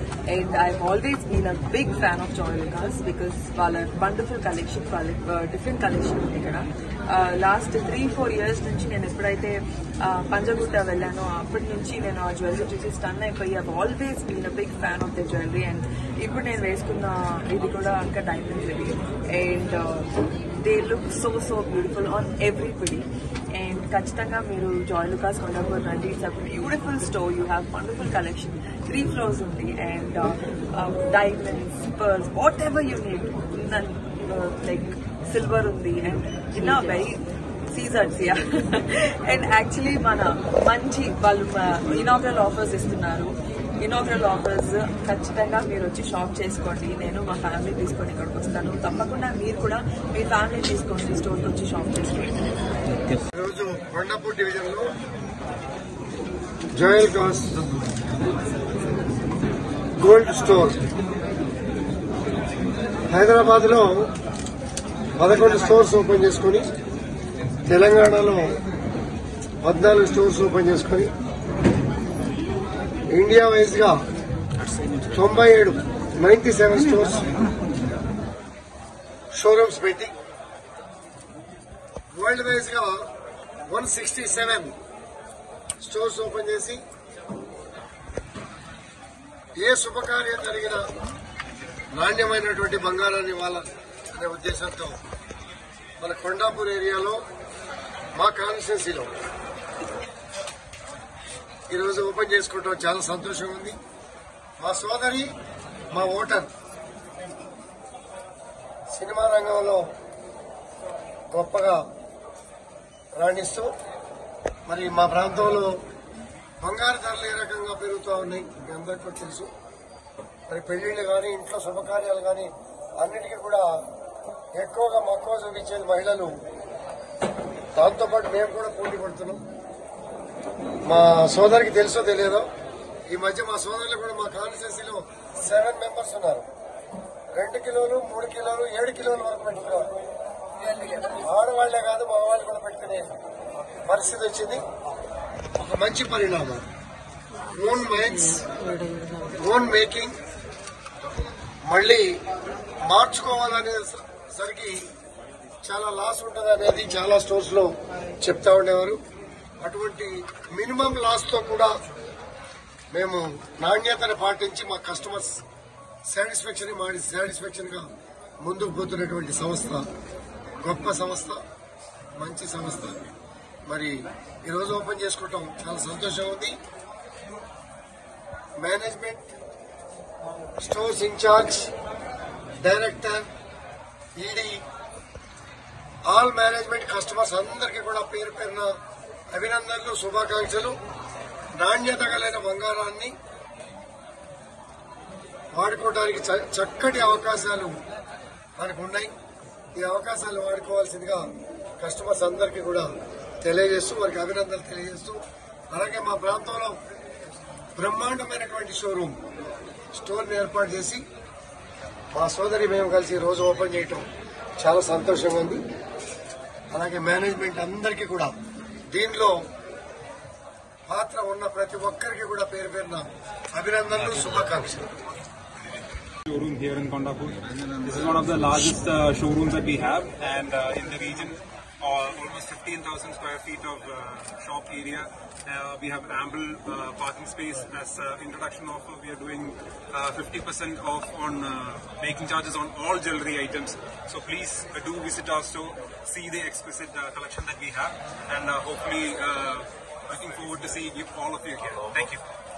And I always been a big fan of Joyalukkas because వాళ్ళ wonderful collection వాళ్ళ different collection ఉంది ఇక్కడ last three four years నుంచి నేను ఎప్పుడైతే ఆ, పంజగుట్ట వెళ్ళానో అప్పటి నుంచి నేను ఆ జ్యువెలరీ చూసి స్టన్ అయిపోయి I always been a big fan of the jewellery and ఇప్పుడు నేను వేసుకున్న ఇది కూడా ఇంకా డైమండ్స్ ఇది and they look so so beautiful on everybody and ఖచ్చితంగా మీరు జాయ్ లుకాస్ కొండపూర్ రండి it's a beautiful store you have wonderful collection three floors ఉంది and diamonds pearls what ever you need like silver ఉంది and in very scissors yeah and actually మన మంచి వాళ్ళు inaugural offers ఇస్తున్నారు inaugural offers ఖచ్చితంగా మీరు వచ్చి షాప్ చేసుకోండి నేను మా ఫ్యామిలీ తీసుకొని ఇక్కడికి వస్తాను తప్పకుండా మీరు కూడా మీ ఫ్యామిలీ తీసుకోండి స్టోర్కి వచ్చి షాప్ చేసుకోండి ఈరోజు కొండాపూర్ డివిజన్ లో Joyalukkas gold store Hyderabad లో పదకొండు స్టోర్స్ ఓపెన్ చేసుకుని తెలంగాణలో పద్నాలుగు స్టోర్స్ ఓపెన్ చేసుకుని ఇండియా వైజ్ గా తొంభై ఏడు నైన్టీ సెవెన్ స్టోర్స్ షోరూమ్స్ పెట్టి వరల్డ్ వైజ్ గా one sixty seven stores open చేసి ఏ శుభకార్యం జరిగినా నాణ్యమైనటువంటి బంగారాన్ని వాళ్ళ అనే ఉద్దేశంతో మన కొండాపూర్ ఏరియాలో మా కాన్స్టిట్యున్సీలో ఈరోజు ఓపెన్ చేసుకోవటం చాలా సంతోషంగా ఉంది మా సోదరి మా ఓటర్ సినిమా రంగంలో గొప్పగా రాణిస్తూ మరి మా ప్రాంతంలో బంగారు ధరలు ఏ రకంగా పెరుగుతూ ఉన్నాయి మీ అందరికీ కూడా తెలుసు మరి పెళ్లిళ్ళు కానీ ఇంట్లో శుభకార్యాలు కానీ అన్నిటికీ కూడా ఎక్కువగా మక్కువ చూపించేది మహిళలు దాంతోపాటు మేము కూడా పోటీ పడుతున్నాం మా సోదరికి తెలుసో తెలియదో ఈ మధ్య మా సోదరులు కూడా మా కాన్స్టిట్యూన్సీలో సెవెన్ మెంబర్స్ ఉన్నారు రెండు కిలోలు మూడు కిలోలు ఏడు కిలోల వరకు పెట్టుకున్నారు ఆడవాళ్లే కాదు మగవాళ్ళు కూడా పెట్టుకునే పరిస్థితి వచ్చింది ఒక మంచి పరిణామం ఓన్ మైండ్స్ ఓన్ మేకింగ్ మళ్ళీ మార్చుకోవాలనే సరికి చాలా లాస్ ఉంటుంది అనేది చాలా స్టోర్స్ లో చెప్తా ఉండేవారు అటువంటి మినిమం లాస్ తో కూడా మేము నాణ్యతను పాటించి మా కస్టమర్స్ సాటిస్ఫాక్షన్ మా సాటిస్ఫాక్షన్ గా ముందుకు పోతున్నటువంటి సంస్థ గొప్ప సంస్థ మంచి సంస్థ మరి ఈరోజు ఓపెన్ చేసుకోవటం చాలా సంతోషంగా ఉంది management stores incharge director ED all management customers అందరికీ కూడా పేరు పేరున అభినందనలు శుభాకాంక్షలు నాణ్యత కలిగిన బంగారాన్ని వాడుకోవడానికి చ- చక్కటి అవకాశాలు మనకు ఉన్నాయి ఈ అవకాశాలు వాడుకోవాల్సిందిగా కస్టమర్స్ అందరికీ కూడా తెలియజేస్తూ వారికి అభినందనలు తెలియజేస్తూ అలాగే మా ప్రాంతంలో బ్రహ్మాండమైనటువంటి షోరూమ్ స్టోర్ ఏర్పాటు చేసి మా సోదరి మేము కలిసి ఈ రోజు ఓపెన్ చేయటం చాలా సంతోషంగా ఉంది అలాగే మేనేజ్మెంట్ అందరికీ కూడా దీనిలో పాత్ర ఉన్న ప్రతి ఒక్కరికి కూడా పేరు పేరున అభినందనలు శుభాకాంక్షలు showroom here in Kondapur. This is one of the largest uh, showrooms that we have, and uh, in the region, uh, almost 15,000 square feet of uh, shop area. Uh, we have ample uh, parking space. As uh, introduction offer, we are doing uh, 50% off on uh, making charges on all jewelry items. So please uh, do visit our store, see the exquisite uh, collection that we have, and uh, hopefully uh, looking forward to seeing you all of you here. Thank you.